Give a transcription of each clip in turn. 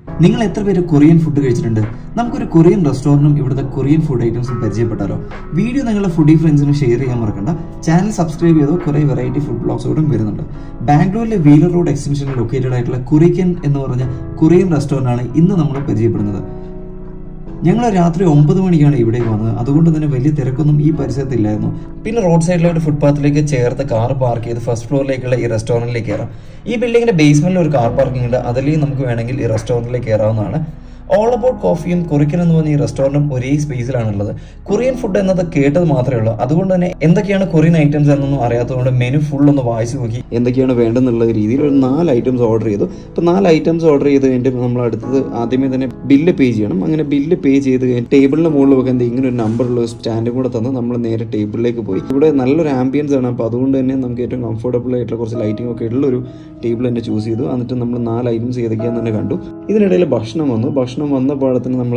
നിങ്ങൾ എത്ര പേര് കൊറിയൻ ഫുഡ് കഴിച്ചിട്ടുണ്ട് നമുക്കൊരു കൊറിയൻ റെസ്റ്റോറൻറ്റും ഇവിടുത്തെ കൊറിയൻ ഫുഡ് ഐറ്റംസും പരിചയപ്പെട്ടാലോ വീഡിയോ നിങ്ങളുടെ ഫുഡി ഫ്രണ്ട്സിന് ഷെയർ ചെയ്യാൻ മറക്കണ്ട ചാനൽ സബ്സ്ക്രൈബ് ചെയ്തോ കുറേ വെറൈറ്റി ഫുഡ് ബ്ലോഗ്സോടും വരുന്നുണ്ട് ബാംഗ്ലൂരിലെ വീലർ റോഡ് എക്സ്റ്റൻഷനിൽ ലൊക്കേറ്റഡ് ആയിട്ടുള്ള കുറിക്കൻ എന്ന് പറഞ്ഞ കൊറിയൻ റെസ്റ്റോറൻ്റ് ആണ് ഇന്ന് നമ്മൾ പരിചയപ്പെടുന്നത് ഞങ്ങൾ രാത്രി ഒമ്പത് മണിക്കാണ് ഇവിടേക്ക് വന്നത് അതുകൊണ്ട് തന്നെ വലിയ തിരക്കൊന്നും ഈ പരിസരത്ത് ഇല്ലായിരുന്നു പിന്നെ റോഡ് സൈഡിലെ ഫുട്പാത്തിലേക്ക് ചേർത്ത് കാർ പാർക്ക് ചെയ്ത് ഫസ്റ്റ് ഫ്ലോറിലേക്കുള്ള ഈ റെസ്റ്റോറൻറ്റിലേക്ക് കയറാം ഈ ബിൽഡിങ്ങിന്റെ ബേസ്മെന്റിൽ ഒരു കാർ പാർക്കിംഗ് ഉണ്ട് അതിലേക്ക് നമുക്ക് വേണമെങ്കിൽ ഈ റെസ്റ്റോറൻറ്റിലേക്ക് കയറാവുന്നതാണ് ഓൾ അബൌട്ട് കോഫിയും കുറിക്കൻ എന്ന് പറഞ്ഞ ഈ റെസ്റ്റോറൻറ്റും ഒരേ സ്പേസിലാണുള്ളത് കൊറിയൻ ഫുഡ് എന്നത് കേട്ടത് മാത്രമേ ഉള്ളൂ അതുകൊണ്ട് തന്നെ എന്തൊക്കെയാണ് കൊറിയൻ ഐറ്റംസ് എന്നൊന്നും അറിയാത്തതുകൊണ്ട് മെനു ഫുൾ ഒന്ന് വായിച്ചു നോക്കി എന്തൊക്കെയാണ് വേണ്ടെന്നുള്ള രീതിയിൽ ഒരു നാല് ഐറ്റംസ് ഓർഡർ ചെയ്തു അപ്പോൾ നാല് ഐറ്റംസ് ഓർഡർ ചെയ്ത് കഴിഞ്ഞിട്ട് നമ്മൾ അടുത്തത് ആദ്യമേ തന്നെ ബില്ല് പേ ചെയ്യണം അങ്ങനെ ബില്ല് പേ ചെയ്ത് കഴിഞ്ഞ് ടേബിളിന് മുകളിൽ വെക്കാൻ ഇങ്ങനെ ഒരു നമ്പറുള്ള സ്റ്റാൻഡും കൂടെ തന്ന് നമ്മൾ നേരെ ടേബിളിലേക്ക് പോയി ഇവിടെ നല്ലൊരു ആംബിയൻസ് ആണ് അപ്പോൾ അതുകൊണ്ട് തന്നെ നമുക്ക് ഏറ്റവും കംഫർട്ടബിൾ ആയിട്ടുള്ള കുറച്ച് ലൈറ്റിംഗ് ഒക്കെ ഉള്ളൊരു ടേബിൾ തന്നെ ചൂസ് ചെയ്തു എന്നിട്ട് നമ്മൾ നാല് ഐറ്റംസ് ഏതൊക്കെയാണെന്ന് തന്നെ കണ്ടു ഇതിനിടയിൽ ഭക്ഷണം വന്നു ഭക്ഷണം വന്ന പാടത്തിന് നമ്മൾ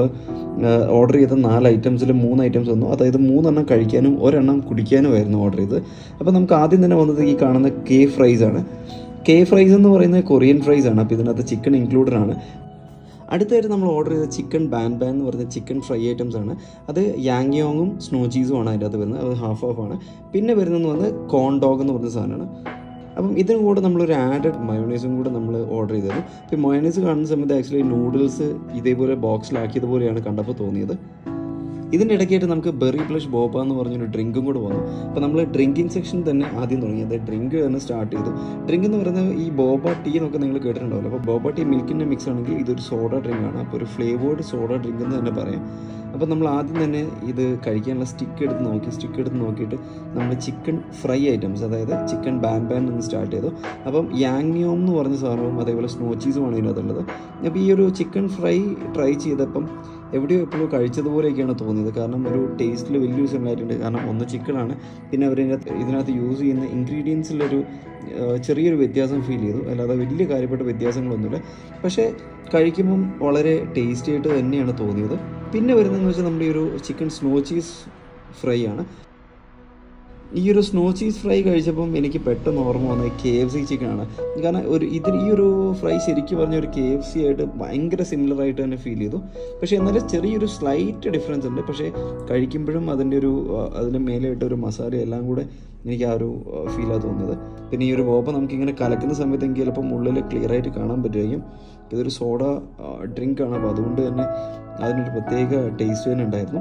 ഓർഡർ ചെയ്ത നാല് ഐറ്റംസിൽ മൂന്ന് ഐറ്റംസ് വന്നു അതായത് മൂന്നെണ്ണം കഴിക്കാനും ഒരെണ്ണം കുടിക്കാനുമായിരുന്നു ഓർഡർ ചെയ്തത് അപ്പോൾ നമുക്ക് ആദ്യം തന്നെ വന്നത് ഈ കാണുന്ന കെ ഫ്രൈസ് ആണ് കെ ഫ്രൈസ് എന്ന് പറയുന്നത് കൊറിയൻ ഫ്രൈസ് ആണ് അപ്പോൾ ഇതിനകത്ത് ചിക്കൻ ഇൻക്ലൂഡഡ് ആണ് അടുത്തായിട്ട് നമ്മൾ ഓർഡർ ചെയ്ത ചിക്കൻ ബാൻ ബാൻ എന്ന് പറയുന്ന ചിക്കൻ ഫ്രൈ ഐറ്റംസ് ആണ് അത് യാങ്യോങ്ങും സ്നോ ചീസും ആണ് അതിൻ്റെ അകത്ത് വരുന്നത് അത് ഹാഫ് ഹാഫ് ആണ് പിന്നെ വരുന്നതെന്ന് പറഞ്ഞാൽ കോൺ ഡോഗ് എന്ന് പറയുന്ന സാധനമാണ് അപ്പം ഇതിന് കൂടെ നമ്മളൊരു ആഡഡ് മയോണൈസും കൂടെ നമ്മൾ ഓർഡർ ചെയ്തത് അപ്പോൾ മയോണൈസ് കാണുന്ന സമയത്ത് ആക്ച്വലി നൂഡിൽസ് ഇതേപോലെ ബോക്സിലാക്കിയതുപോലെയാണ് കണ്ടപ്പോൾ തോന്നിയത് ഇതിൻ്റെ ഇടയ്ക്കായിട്ട് നമുക്ക് ബെറി പ്ലഷ് ബോബ എന്ന് പറഞ്ഞൊരു ഡ്രിങ്കും കൂടെ വന്നു അപ്പോൾ നമ്മൾ ഡ്രിങ്കിങ് സെക്ഷൻ തന്നെ ആദ്യം തുടങ്ങി അതായത് ഡ്രിങ്ക് തന്നെ സ്റ്റാർട്ട് ചെയ്തു ഡ്രിങ്ക് എന്ന് പറയുന്നത് ഈ ബോബ ടീ എന്നൊക്കെ നിങ്ങൾ കേട്ടിട്ടുണ്ടാവില്ല അപ്പോൾ ബോബ ടീ മിൽക്കിൻ്റെ മിക്സ് ആണെങ്കിൽ ഇതൊരു സോഡ ഡ്രിങ്ക് ആണ് അപ്പോൾ ഒരു ഫ്ലേവേർഡ് സോഡ ഡ്രിങ്ക് എന്ന് തന്നെ പറയാം അപ്പോൾ നമ്മൾ ആദ്യം തന്നെ ഇത് കഴിക്കാനുള്ള സ്റ്റിക്ക് എടുത്ത് നോക്കി സ്റ്റിക്ക് എടുത്ത് നോക്കിയിട്ട് നമ്മൾ ചിക്കൻ ഫ്രൈ ഐറ്റംസ് അതായത് ചിക്കൻ ബാൻ ബാൻ എന്ന് സ്റ്റാർട്ട് ചെയ്തു അപ്പം യാങ്യോം എന്ന് പറഞ്ഞ സാധനവും അതേപോലെ സ്നോ ചീസുമാണ് ഇതിനകത്തുള്ളത് അപ്പോൾ ഈ ഒരു ചിക്കൻ ഫ്രൈ ട്രൈ ചെയ്തപ്പം എവിടെയോ എപ്പോഴും കഴിച്ചതുപോലെയൊക്കെയാണ് തോന്നിയത് കാരണം ഒരു ടേസ്റ്റിൽ വലിയൊരു സിമിലാരിറ്റി കാരണം ഒന്ന് ചിക്കനാണ് പിന്നെ അവർ ഇതിനകത്ത് യൂസ് ചെയ്യുന്ന ഇൻഗ്രീഡിയൻസിലൊരു ചെറിയൊരു വ്യത്യാസം ഫീൽ ചെയ്തു അല്ലാതെ വലിയ കാര്യപ്പെട്ട വ്യത്യാസങ്ങളൊന്നുമില്ല പക്ഷേ കഴിക്കുമ്പം വളരെ ടേസ്റ്റി ആയിട്ട് തന്നെയാണ് തോന്നിയത് പിന്നെ വരുന്നതെന്ന് വെച്ചാൽ നമ്മുടെ ഈ ഒരു ചിക്കൻ സ്നോ ചീസ് ഫ്രൈ ആണ് ഈ ഒരു സ്നോ ചീസ് ഫ്രൈ കഴിച്ചപ്പം എനിക്ക് പെട്ടെന്ന് ഓർമ്മ വന്നത് കെ എഫ് സി ചിക്കൻ ആണ് കാരണം ഒരു ഇതിൽ ഈ ഒരു ഫ്രൈ ശരിക്കും പറഞ്ഞ ഒരു കെ എഫ് സി ആയിട്ട് ഭയങ്കര സിമിലർ ആയിട്ട് തന്നെ ഫീൽ ചെയ്തു പക്ഷേ എന്നാലും ചെറിയൊരു സ്ലൈറ്റ് ഡിഫറൻസ് ഉണ്ട് പക്ഷേ കഴിക്കുമ്പോഴും അതിൻ്റെ ഒരു അതിന് മേലെയായിട്ട് ഒരു മസാല എല്ലാം കൂടെ എനിക്ക് ആ ഒരു ഫീലാണ് തോന്നിയത് പിന്നെ ഈ ഒരു ബോബ നമുക്കിങ്ങനെ കലക്കുന്ന സമയത്ത് എനിക്ക് ചിലപ്പം ഉള്ളിൽ ക്ലിയർ ആയിട്ട് കാണാൻ പറ്റുമായിരിക്കും ഇതൊരു സോഡ ഡ്രിങ്ക് ആണ് അപ്പോൾ അതുകൊണ്ട് തന്നെ അതിനൊരു പ്രത്യേക ടേസ്റ്റ് തന്നെ ഉണ്ടായിരുന്നു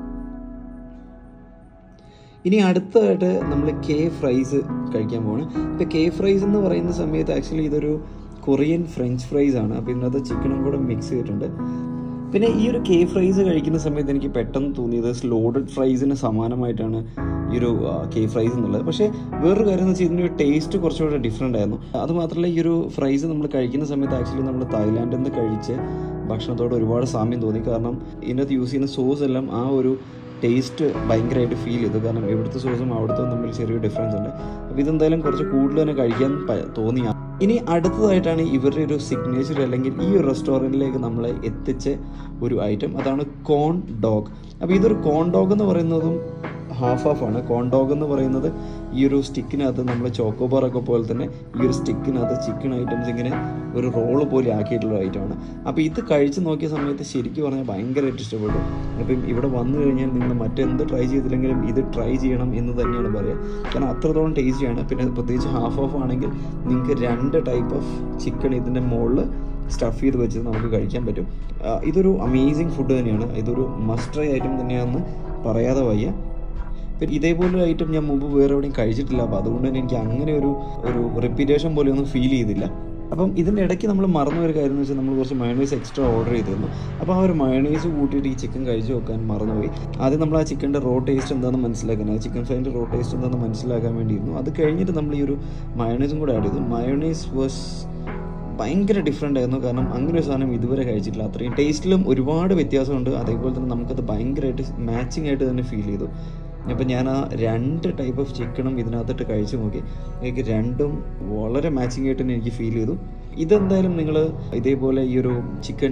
ഇനി അടുത്തതായിട്ട് നമ്മൾ കെ ഫ്രൈസ് കഴിക്കാൻ പോവാണ് ഇപ്പോൾ കെ ഫ്രൈസ് എന്ന് പറയുന്ന സമയത്ത് ആക്ച്വലി ഇതൊരു കൊറിയൻ ഫ്രഞ്ച് ഫ്രൈസ് ആണ് അപ്പോൾ ഇതിനകത്ത് ചിക്കനും കൂടെ മിക്സ് ചെയ്തിട്ടുണ്ട് പിന്നെ ഈ ഒരു കെ ഫ്രൈസ് കഴിക്കുന്ന സമയത്ത് എനിക്ക് പെട്ടെന്ന് തോന്നിയത് സ്ലോഡഡ് ഫ്രൈസിന് സമാനമായിട്ടാണ് ഈ ഒരു കെ ഫ്രൈസ് എന്നുള്ളത് പക്ഷേ വേറൊരു കാര്യം എന്ന് വെച്ചാൽ ഇതിൻ്റെ ഒരു ടേസ്റ്റ് കുറച്ചുകൂടെ ഡിഫറെൻ്റ് ആയിരുന്നു അത് മാത്രമല്ല ഈ ഒരു ഫ്രൈസ് നമ്മൾ കഴിക്കുന്ന സമയത്ത് ആക്ച്വലി നമ്മൾ തായ്ലാൻഡിൽ നിന്ന് കഴിച്ച് ഭക്ഷണത്തോട് ഒരുപാട് സാമ്യം തോന്നി കാരണം ഇതിനകത്ത് യൂസ് ചെയ്യുന്ന സോസ് എല്ലാം ആ ഒരു ടേസ്റ്റ് ഭയങ്കരമായിട്ട് ഫീൽ ചെയ്തു കാരണം ഇവിടുത്തെ സോസും അവിടുത്തെ തമ്മിൽ ചെറിയൊരു ഡിഫറൻസ് ഉണ്ട് അപ്പോൾ ഇതെന്തായാലും കുറച്ച് കൂടുതൽ തന്നെ കഴിക്കാൻ തോന്നി ഇനി അടുത്തതായിട്ടാണ് ഇവരുടെ ഒരു സിഗ്നേച്ചർ അല്ലെങ്കിൽ ഈ ഒരു റെസ്റ്റോറൻറ്റിലേക്ക് നമ്മളെ എത്തിച്ച ഒരു ഐറ്റം അതാണ് കോൺ ഡോഗ് അപ്പോൾ ഇതൊരു കോൺ ഡോഗ് എന്ന് പറയുന്നതും ഹാഫ് ഹാഫ് ആണ് കോൺ ഡോഗ് എന്ന് പറയുന്നത് ഈ ഒരു സ്റ്റിക്കിനകത്ത് നമ്മൾ ചോക്കോബാർ ഒക്കെ പോലെ തന്നെ ഈ ഒരു സ്റ്റിക്കിനകത്ത് ചിക്കൻ ഐറ്റംസ് ഇങ്ങനെ ഒരു റോള് പോലെ ആക്കിയിട്ടുള്ള ഐറ്റമാണ് അപ്പോൾ ഇത് കഴിച്ച് നോക്കിയ സമയത്ത് ശരിക്കും പറഞ്ഞാൽ ഭയങ്കരമായിട്ട് ഇഷ്ടപ്പെട്ടു അപ്പം ഇവിടെ വന്നു കഴിഞ്ഞാൽ നിങ്ങൾ മറ്റെന്ത് ട്രൈ ചെയ്തില്ലെങ്കിലും ഇത് ട്രൈ ചെയ്യണം എന്ന് തന്നെയാണ് പറയുക കാരണം അത്രത്തോളം ടേസ്റ്റിയാണ് പിന്നെ പ്രത്യേകിച്ച് ഹാഫ് ഓഫ് ആണെങ്കിൽ നിങ്ങൾക്ക് രണ്ട് ടൈപ്പ് ഓഫ് ചിക്കൻ ഇതിൻ്റെ മുകളിൽ സ്റ്റഫ് ചെയ്ത് വെച്ച് നമുക്ക് കഴിക്കാൻ പറ്റും ഇതൊരു അമേസിങ് ഫുഡ് തന്നെയാണ് ഇതൊരു മസ്റ്റ് ട്രൈ ഐറ്റം തന്നെയാണെന്ന് പറയാതെ വയ്യ പിന്നെ ഇതേപോലൊരു ഐറ്റം ഞാൻ മുമ്പ് വേറെ എവിടെയും കഴിച്ചിട്ടില്ല അപ്പോൾ അതുകൊണ്ട് തന്നെ എനിക്ക് അങ്ങനെ ഒരു ഒരു റിപ്പീറ്റേഷൻ പോലെ ഒന്നും ഫീൽ ചെയ്തില്ല അപ്പം ഇതിൻ്റെ ഇടയ്ക്ക് നമ്മൾ മറന്നു ഒരു കാര്യം എന്ന് വെച്ചാൽ നമ്മൾ കുറച്ച് മയണൈസ് എക്സ്ട്രാ ഓർഡർ ചെയ്തിരുന്നു അപ്പോൾ ആ ഒരു മയണൈസ് കൂട്ടിയിട്ട് ഈ ചിക്കൻ കഴിച്ചു നോക്കാൻ മറന്നുപോയി ആദ്യം നമ്മൾ ആ ചിക്കൻ്റെ റോ ടേസ്റ്റ് എന്താണെന്ന് മനസ്സിലാക്കാൻ ആ ചിക്കൻ ഫ്രൈൻ്റെ റോ ടേസ്റ്റ് എന്താണെന്ന് മനസ്സിലാക്കാൻ വേണ്ടിയിരുന്നു അത് കഴിഞ്ഞിട്ട് നമ്മൾ ഈ ഒരു മയണൈസും കൂടെ ആഡ് ചെയ്തു മയണൈസ് വാസ് ഭയങ്കര ഡിഫറെൻ്റ് ആയിരുന്നു കാരണം അങ്ങനെ ഒരു സാധനം ഇതുവരെ കഴിച്ചിട്ടില്ല അത്രയും ടേസ്റ്റിലും ഒരുപാട് വ്യത്യാസമുണ്ട് അതേപോലെ തന്നെ നമുക്കത് ഭയങ്കരമായിട്ട് മാച്ചിങ് ആയിട്ട് തന്നെ ഫീൽ ചെയ്തു അപ്പം ഞാൻ ആ രണ്ട് ടൈപ്പ് ഓഫ് ചിക്കനും ഇതിനകത്തിട്ട് കഴിച്ചു നോക്കി എനിക്ക് രണ്ടും വളരെ മാച്ചിങ് ആയിട്ട് തന്നെ എനിക്ക് ഫീൽ ചെയ്തു ഇതെന്തായാലും നിങ്ങൾ ഇതേപോലെ ഈ ഒരു ചിക്കൻ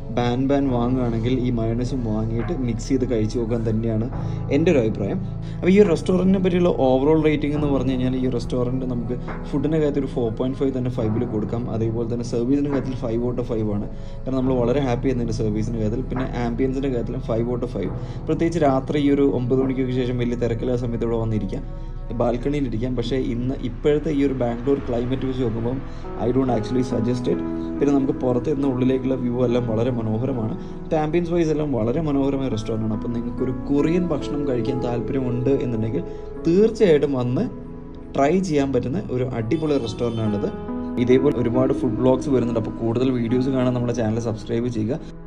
ബാൻ ബാൻ വാങ്ങുകയാണെങ്കിൽ ഈ മയോണൈസും വാങ്ങിയിട്ട് മിക്സ് ചെയ്ത് കഴിച്ചു നോക്കാൻ തന്നെയാണ് എൻ്റെ ഒരു അഭിപ്രായം അപ്പോൾ ഈ ഒരു റെസ്റ്റോറൻറ്റിനെ പറ്റിയുള്ള ഓവറോൾ റേറ്റിംഗ് എന്ന് പറഞ്ഞു കഴിഞ്ഞാൽ ഈ റെസ്റ്റോറൻറ്റ് നമുക്ക് ഫുഡിൻ്റെ കാര്യത്തിൽ ഒരു ഫോർ പോയിൻറ്റ് ഫൈവ് തന്നെ ഫൈവിൽ കൊടുക്കാം അതേപോലെ തന്നെ സർവീസിൻ്റെ കാര്യത്തിൽ ഫൈവ് ഔട്ട് ഓഫ് ഫൈവ് ആണ് കാരണം നമ്മൾ വളരെ ഹാപ്പി ആയിരുന്നതിൻ്റെ സർവീസിൻ്റെ കാര്യത്തിൽ പിന്നെ ആംബിയൻസിൻ്റെ കാര്യത്തിലും ഫൈവ് ഔട്ട് ഓഫ് ഫൈവ് പ്രത്യേകിച്ച് രാത്രി ഈ ഒരു ഒമ്പത് മണിക്കൊക്കെ ശേഷം വലിയ തിരക്കില്ലാത്ത സമയത്ത് ഇവിടെ വന്നിരിക്കാം ബാൽക്കണിയിൽ ഇരിക്കാം പക്ഷേ ഇന്ന് ഇപ്പോഴത്തെ ഈ ഒരു ബാംഗ്ലൂർ ക്ലൈമറ്റ് വെച്ച് നോക്കുമ്പം ഐ ഡോണ്ട് ആക്ച്വലി സജസ്റ്റഡ് പിന്നെ നമുക്ക് പുറത്ത് നിന്ന് ഉള്ളിലേക്കുള്ള വ്യൂ എല്ലാം വളരെ മനോഹരമാണ് ആംബിയൻസ് വൈസ് എല്ലാം വളരെ മനോഹരമായ റെസ്റ്റോറൻ്റ് ആണ് അപ്പം നിങ്ങൾക്ക് ഒരു കൊറിയൻ ഭക്ഷണം കഴിക്കാൻ താല്പര്യമുണ്ട് എന്നുണ്ടെങ്കിൽ തീർച്ചയായിട്ടും വന്ന് ട്രൈ ചെയ്യാൻ പറ്റുന്ന ഒരു അടിപൊളി റെസ്റ്റോറൻ്റ് ആണിത് ഇതേപോലെ ഒരുപാട് ഫുഡ് ബ്ലോഗ്സ് വരുന്നുണ്ട് അപ്പോൾ കൂടുതൽ വീഡിയോസ് കാണാൻ നമ്മുടെ ചാനൽ സബ്സ്ക്രൈബ് ചെയ്യുക